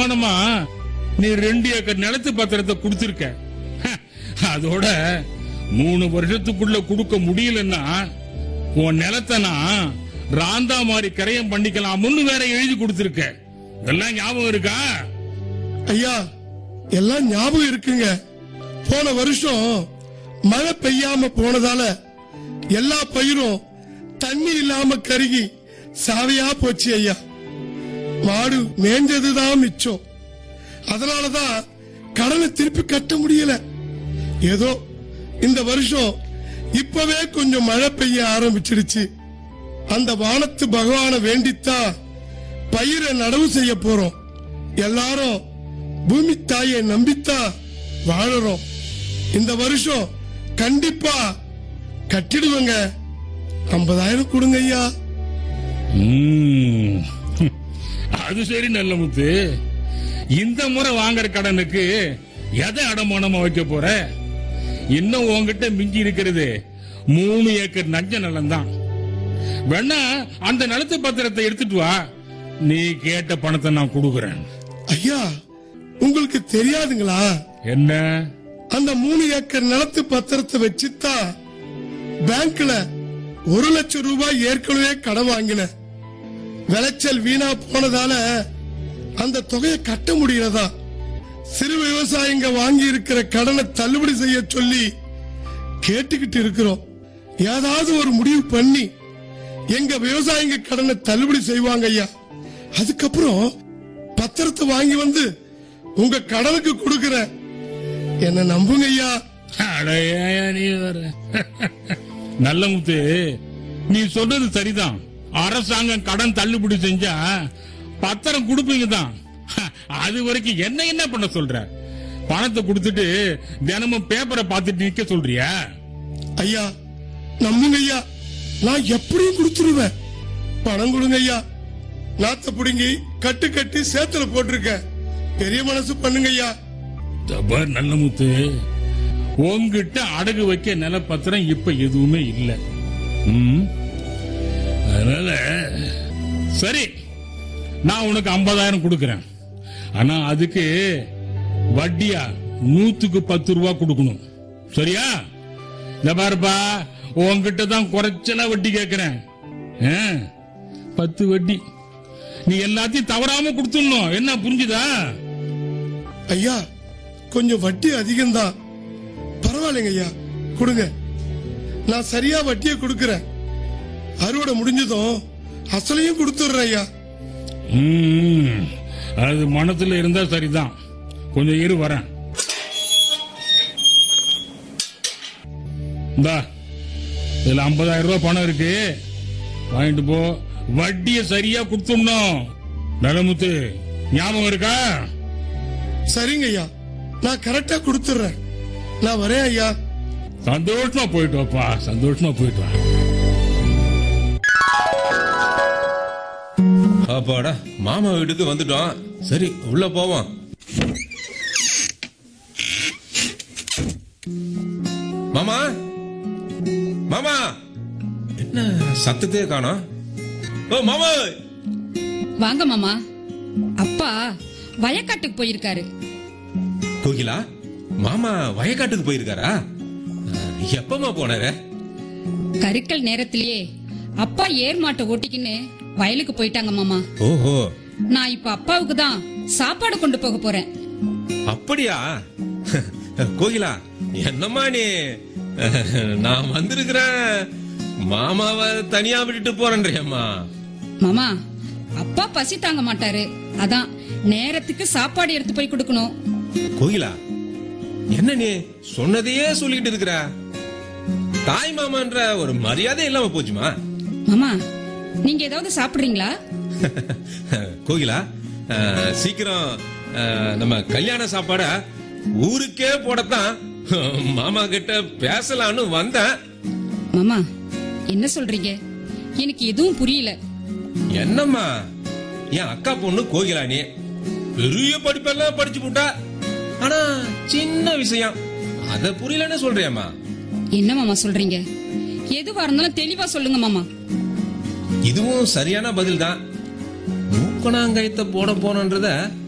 அடமானமா நீ ரெண்டு ஏக்கர் நிலத்து பத்திரத்தை கொடுத்திருக்க ஹ, அதோட மூணு வருஷத்துக்குள்ள கொடுக்க முடியலன்னா உன் நிலத்தை நான் ராந்தா மாதிரி கரையம் பண்ணிக்கலாம்னு வேற எழுதி கொடுத்திருக்க இதெல்லாம் ஞாபகம் இருக்கா ஐயா எல்லாம் ஞாபகம் இருக்குங்க போன வருஷம் மழை பெய்யாம போனதால எல்லா பயிரும் தண்ணி இல்லாம கருகி சாவையா போச்சு ஐயா மாடு மேஞ்சதுதான் மிச்சம் அதனாலதான் கடனை திருப்பி கட்ட முடியல ஏதோ இந்த வருஷம் இப்பவே கொஞ்சம் மழை பெய்ய ஆரம்பிச்சிடுச்சு அந்த வானத்து பகவானை வேண்டித்தான் பயிரை நடவு செய்ய போறோம் எல்லாரும் பூமி தாயை நம்பித்தான் வாழறோம் இந்த வருஷம் கண்டிப்பா கட்டிடுவேங்க ஐம்பதாயிரம் கொடுங்க ஐயா ம். அது சரி நல்ல முத்து இந்த முறை வாங்குற கடனுக்கு எதை அடமானமா வைக்க போற இன்னும் உன்கிட்ட மிஞ்சி இருக்கிறது மூணு ஏக்கர் நஞ்ச நிலம் தான் வேணா அந்த நிலத்து பத்திரத்தை எடுத்துட்டு வா நீ கேட்ட பணத்தை நான் கொடுக்கறேன் ஐயா உங்களுக்கு தெரியாதுங்களா என்ன அந்த மூணு ஏக்கர் நிலத்து பத்திரத்தை வச்சுதான் பேங்க்ல ஒரு லட்சம் ரூபாய் ஏற்கனவே கடன் வாங்கினேன் விளைச்சல் வீணா போனதால அந்த தொகையை கட்ட முடியலதா சிறு விவசாயிங்க வாங்கி இருக்கிற கடனை தள்ளுபடி செய்ய சொல்லி கேட்டுக்கிட்டு இருக்கிறோம் ஏதாவது ஒரு முடிவு பண்ணி எங்க விவசாயிங்க கடனை தள்ளுபடி செய்வாங்க ஐயா அதுக்கப்புறம் பத்திரத்தை வாங்கி வந்து உங்க கடனுக்கு கொடுக்கறேன் என்ன நம்புங்க ஐயா அட ஏன்யா நீ வேற நல்ல முத்து நீ சொல்றது சரிதான் அரசாங்கம் கடன் தள்ளுபடி செஞ்சா பத்திரம் கொடுப்பீங்க தான் அது வரைக்கும் என்ன என்ன பண்ண சொல்ற பணத்தை கொடுத்துட்டு தினமும் பேப்பரை பார்த்துட்டு நிக்க சொல்றியா ஐயா நம்புங்க ஐயா நான் எப்படியும் கொடுத்துருவேன் பணம் கொடுங்க ஐயா நாத்த புடுங்கி கட்டு கட்டி சேத்துல போட்டிருக்கேன் பெரிய மனசு பண்ணுங்க ஐயா தபார் நல்ல முத்து உன்கிட்ட அடகு வைக்க நிலப்பத்திரம் இப்ப எதுவுமே இல்ல ம். அதனால சரி நான் உனக்கு ஐம்பதாயிரம் கொடுக்கறேன் ஆனா அதுக்கு வட்டியா நூத்துக்கு பத்து ரூபா கொடுக்கணும் சரியா இந்த பாருப்பா உன்கிட்ட தான் குறைச்சலா வட்டி கேட்கிறேன் ஆ, பத்து வட்டி நீ எல்லாத்தையும் தவறாம கொடுத்துடணும் என்ன புரிஞ்சுதா ஐயா கொஞ்சம் வட்டி அதிகம்தான் பரவாயில்லைங்க ஐயா கொடுங்க நான் சரியா வட்டியை கொடுக்கறேன் அறுவடை முடிஞ்சதும் அசலையும் கொடுத்துடுறேன் ஐயா ம், அது மனத்துல இருந்தா சரிதான் கொஞ்சம் இரு வரேன் இந்தா இதுல 50000 ரூபாய் பணம் இருக்கு வாங்கிட்டு போ வட்டியை சரியா கொடுத்துடணும் நலமுத்து ஞாபகம் இருக்கா சரிங்க ஐயா நான் கரெக்டா கொடுத்துடுறேன் நான் வரேன் ஐயா சந்தோஷமா போயிட்டு வாப்பா சந்தோஷமா போயிட்டு வா அப்பாடா மாமா வீட்டுக்கு வந்துட்டோம் சரி உள்ள போவோம் மாமா மாமா என்ன சத்தத்தையே காணோம் ஓ மாமா வாங்க மாமா அப்பா வயக்காட்டுக்கு போயிருக்காரு கோகிலா மாமா வயக்காட்டுக்கு போயிருக்காரா அஹ், எப்பமா போனாரு கருக்கல் நேரத்திலேயே அப்பா ஏர் மாட்டை ஓட்டிக்கின்னு வயலுக்கு போயிட்டாங்க மாமா ஓஹோ நான் இப்ப அப்பாவுக்கு தான் சாப்பாடு கொண்டு போக போறேன் அப்படியா கோகிலா என்னம்மா நீ நான் வந்திருக்கிறேன் மாமாவை தனியா விட்டுட்டு போறேன்றியம்மா மாமா அப்பா பசி தாங்க மாட்டாரு அதான் நேரத்துக்கு சாப்பாடு எடுத்து போய் கொடுக்கணும் கோகிலா என்ன நீ சொன்னதையே சொல்லிட்டு இருக்கிற தாய் மாமான்ற ஒரு மரியாதை இல்லாம போச்சுமா மாமா நீங்க ஏதாவது சாப்பிடுறீங்களா கோகிலா அஹ், சீக்கிரம் அஹ், நம்ம கல்யாண சாப்பாட ஊருக்கே போடத்தான் மாமா கிட்ட பேசலான்னு வந்தேன் மாமா என்ன சொல்றீங்க எனக்கு எதுவும் புரியல என்னம்மா என் அக்கா பொண்ணு கோகிலா நீ பெரிய படிப்பெல்லாம் படிச்சு போட்டா ஆனா சின்ன விஷயம் அத புரியலன்னு சொல்றியம்மா என்ன மாமா சொல்றீங்க எதுவா இருந்தாலும் தெளிவா சொல்லுங்க மாமா இதுவும் சரியான பதில் தான் மூக்கணாங்கயத்தை போட போனன்றத